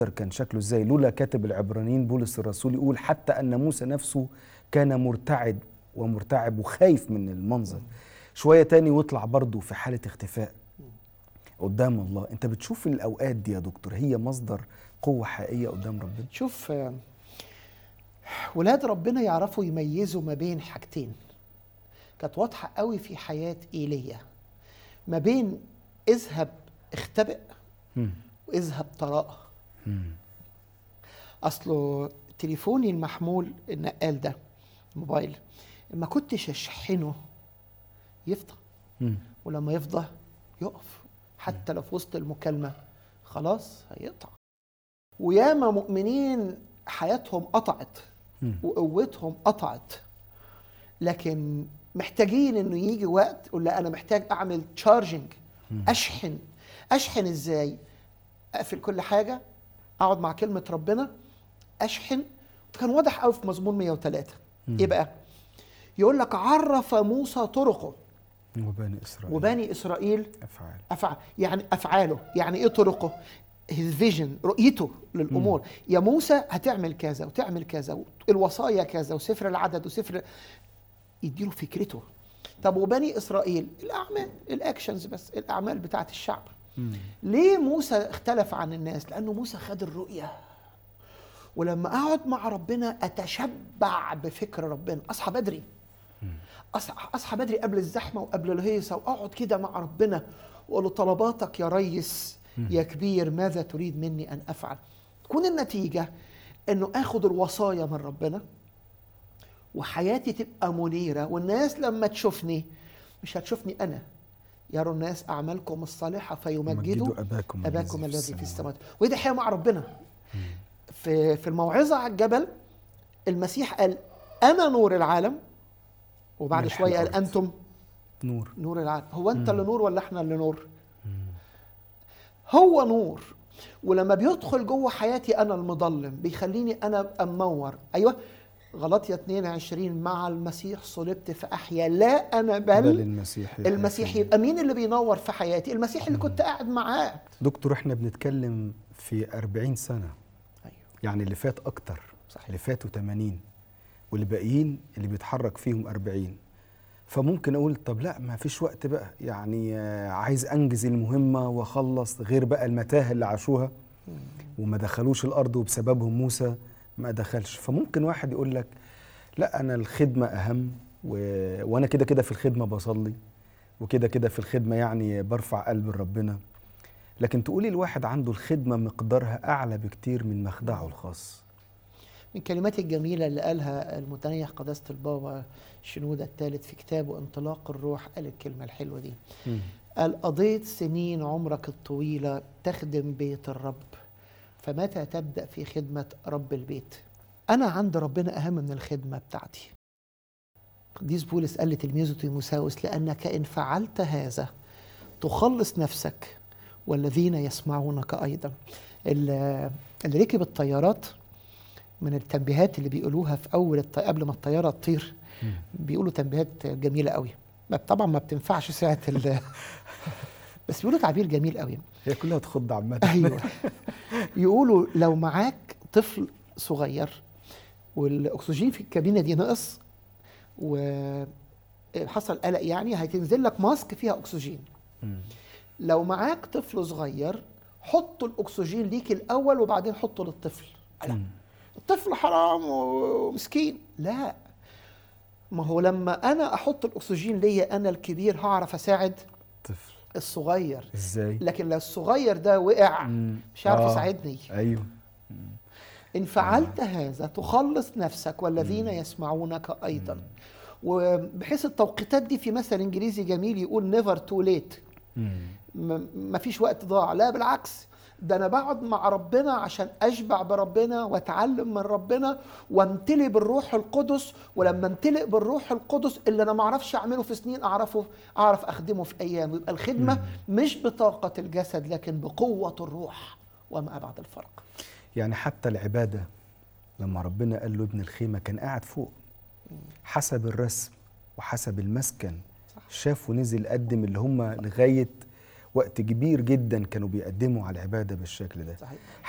كان شكله ازاي لولا كاتب العبرانيين بولس الرسول يقول حتى ان موسى نفسه كان مرتعد ومرتعب وخايف من المنظر شويه تاني ويطلع برضه في حاله اختفاء قدام الله انت بتشوف الاوقات دي يا دكتور هي مصدر قوه حقيقيه قدام ربنا شوف آه، ولاد ربنا يعرفوا يميزوا ما بين حاجتين كانت واضحة قوي في حياة إيليا ما بين اذهب اختبئ مم. واذهب تراءى مم. أصله تليفوني المحمول النقال ده موبايل ما كنتش أشحنه يفضى مم. ولما يفضى يقف حتى لو في وسط المكالمة خلاص هيقطع وياما مؤمنين حياتهم قطعت مم. وقوتهم قطعت لكن محتاجين انه يجي وقت يقول لا انا محتاج اعمل تشارجنج اشحن اشحن ازاي اقفل كل حاجه اقعد مع كلمه ربنا اشحن كان واضح قوي في مزمور 103 ايه بقى يقول لك عرف موسى طرقه وبني اسرائيل وبني اسرائيل افعال أفعال يعني افعاله يعني ايه طرقه his vision رؤيته للامور يا موسى هتعمل كذا وتعمل كذا الوصايا كذا وسفر العدد وسفر يديله فكرته طب وبني اسرائيل الاعمال الاكشنز بس الاعمال بتاعت الشعب مم. ليه موسى اختلف عن الناس لانه موسى خد الرؤيه ولما اقعد مع ربنا اتشبع بفكر ربنا اصحى بدري اصحى اصحى بدري قبل الزحمه وقبل الهيصه واقعد كده مع ربنا واقول له طلباتك يا ريس يا كبير ماذا تريد مني ان افعل تكون النتيجه انه اخد الوصايا من ربنا وحياتي تبقى منيره والناس لما تشوفني مش هتشوفني انا يروا الناس اعمالكم الصالحه فيمجدوا مجدوا اباكم اباكم الذي في السماوات ودي حياه مع ربنا في في الموعظه على الجبل المسيح قال انا نور العالم وبعد ملح شويه قال الأرض. انتم نور نور العالم هو انت اللي نور ولا احنا اللي نور هو نور ولما بيدخل جوه حياتي انا المضلم بيخليني انا ابقى منور ايوه غلطية 22 مع المسيح صلبت فاحيا لا انا بل بل المسيح المسيح يحيي. يبقى مين اللي بينور في حياتي المسيح اللي كنت قاعد معاه دكتور احنا بنتكلم في 40 سنه ايوه يعني اللي فات اكتر صحيح. اللي فاتوا 80 واللي باقيين اللي بيتحرك فيهم 40 فممكن اقول طب لا ما فيش وقت بقى يعني آه، عايز انجز المهمه واخلص غير بقى المتاهه اللي عاشوها وما دخلوش الارض وبسببهم موسى ما دخلش فممكن واحد يقول لك لا انا الخدمه اهم و... وانا كده كده في الخدمه بصلي وكده كده في الخدمه يعني برفع قلب ربنا لكن تقولي الواحد عنده الخدمه مقدارها اعلى بكتير من مخدعه الخاص من الكلمات الجميلة اللي قالها المتنيح قداسة البابا شنودة الثالث في كتابه انطلاق الروح قال الكلمة الحلوة دي قال قضيت سنين عمرك الطويلة تخدم بيت الرب فمتى تبدأ في خدمة رب البيت أنا عند ربنا أهم من الخدمة بتاعتي قديس بولس قال لتلميذه تيموساوس لأنك إن فعلت هذا تخلص نفسك والذين يسمعونك أيضا اللي اللي ركب الطيارات من التنبيهات اللي بيقولوها في أول الط... قبل ما الطيارة تطير بيقولوا تنبيهات جميلة قوي ما- طبعا ما بتنفعش ساعة ال... بس بيقولوا تعبير جميل قوي هي كلها تخض عامه ايوه يقولوا لو معاك طفل صغير والاكسجين في الكابينه دي نقص وحصل قلق يعني هتنزل لك ماسك فيها اكسجين مم. لو معاك طفل صغير حط الاكسجين ليك الاول وبعدين حطه للطفل لا مم. الطفل حرام ومسكين لا ما هو لما انا احط الاكسجين ليا انا الكبير هعرف اساعد طفل الصغير ازاي لكن لو الصغير ده وقع مم. مش عارف آه. يساعدني ايوه إن فعلت هذا تخلص نفسك والذين يسمعونك أيضا وبحيث التوقيتات دي في مثل إنجليزي جميل يقول نيفر تو ليت مم. ما فيش وقت ضاع لا بالعكس ده أنا بقعد مع ربنا عشان أشبع بربنا وأتعلم من ربنا وامتلئ بالروح القدس ولما امتلئ بالروح القدس اللي أنا ما أعرفش أعمله في سنين أعرفه أعرف أخدمه في أيام يبقى الخدمة مش بطاقة الجسد لكن بقوة الروح وما بعد الفرق يعني حتى العباده لما ربنا قال له ابن الخيمه كان قاعد فوق حسب الرسم وحسب المسكن شاف ونزل قدم اللي هم لغايه وقت كبير جدا كانوا بيقدموا على العباده بالشكل ده صحيح